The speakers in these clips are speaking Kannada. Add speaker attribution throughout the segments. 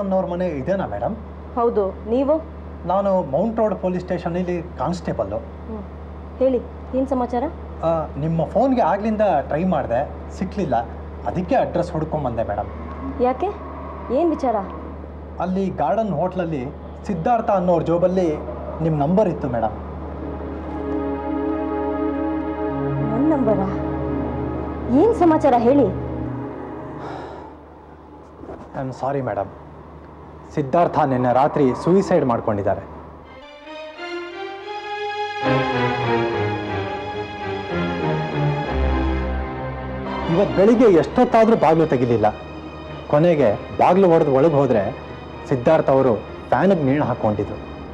Speaker 1: ಅನ್ನೋರ ಮನೆ ಇದೇನಾ ಮೇಡಮ್
Speaker 2: ಹೌದು ನೀವು
Speaker 1: ನಾನು ಮೌಂಟ್ ರೋಡ್ ಪೊಲೀಸ್ ಸ್ಟೇಷನಲ್ಲಿ ಕಾನ್ಸ್ಟೇಬಲ್ಲು
Speaker 2: ಹ್ಮ್. ಹೇಳಿ ಏನು ಸಮಾಚಾರ
Speaker 1: ಆ, ನಿಮ್ಮ ಫೋನ್ಗೆ ಆಗ್ಲಿಂದ ಟ್ರೈ ಮಾಡಿದೆ ಸಿಕ್ಕಲಿಲ್ಲ ಅದಕ್ಕೆ ಅಡ್ರೆಸ್ ಹುಡ್ಕೊಂಬಂದೆ ಮೇಡಮ್
Speaker 2: ಯಾಕೆ ಏನು ವಿಚಾರ
Speaker 1: ಅಲ್ಲಿ ಗಾರ್ಡನ್ ಹೋಟ್ಲಲ್ಲಿ ಸಿದ್ಧಾರ್ಥ ಅನ್ನೋರ ಜೋಬಲ್ಲಿ ನಿಮ್ಮ ನಂಬರ್ ಇತ್ತು ಮೇಡಮ್
Speaker 2: ನನ್ನ ನಂಬರಾ ಏನು ಸಮಾಚಾರ ಹೇಳಿ
Speaker 1: I am sorry madam Siddhartha ನಿನ್ನೆ ರಾತ್ರಿ ಸೂಯಿಸೈಡ್ ಮಾಡ್ಕೊಂಡಿದ್ದಾರೆ ಇವತ್ತು ಬೆಳಿಗ್ಗೆ ಎಷ್ಟೊತ್ತಾದರೂ ಬಾಗಿಲು ತೆಗಿಲಿಲ್ಲ ಕೊನೆಗೆ ಬಾಗಿಲು ಹೊಡೆದು ಒಳಗೆ ಹೋದರೆ ಸಿದ್ಧಾರ್ಥ ಅವರು ಫ್ಯಾನಿಗೆ ನೇಣು ಹಾಕ್ಕೊಂಡಿದ್ರು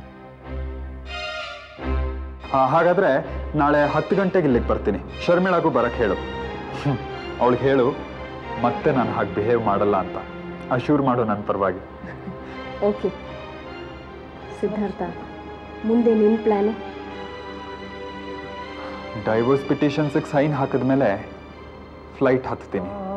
Speaker 3: ಆ, ಹಾಗಾದ್ರೆ ನಾಳೆ ಹತ್ತು ಗಂಟೆಗೆ ಇಲ್ಲಿಗೆ ಬರ್ತೀನಿ ಶರ್ಮಿಳಾಗೂ ಬರಕ್ಕೆ ಹೇಳು ಅವಳಿಗೆ ಹೇಳು ಮತ್ತೆ ನಾನು ಹಾಗೆ ಬಿಹೇವ್ ಮಾಡಲ್ಲ ಅಂತ ಅಶ್ಯೂರ್ ಮಾಡು ನನ್ನ ಪರವಾಗಿ
Speaker 2: ಓಕೆ ಸಿದ್ಧಾರ್ಥ ಮುಂದೆ ನಿಮ್ಮ ಪ್ಲ್ಯಾನು
Speaker 3: ಡೈವೋರ್ಸ್ ಪಿಟಿಷನ್ಸಿಗೆ ಸೈನ್ ಹಾಕಿದ್ಮೇಲೆ ಫ್ಲೈಟ್ ಹತ್ತೀನಿ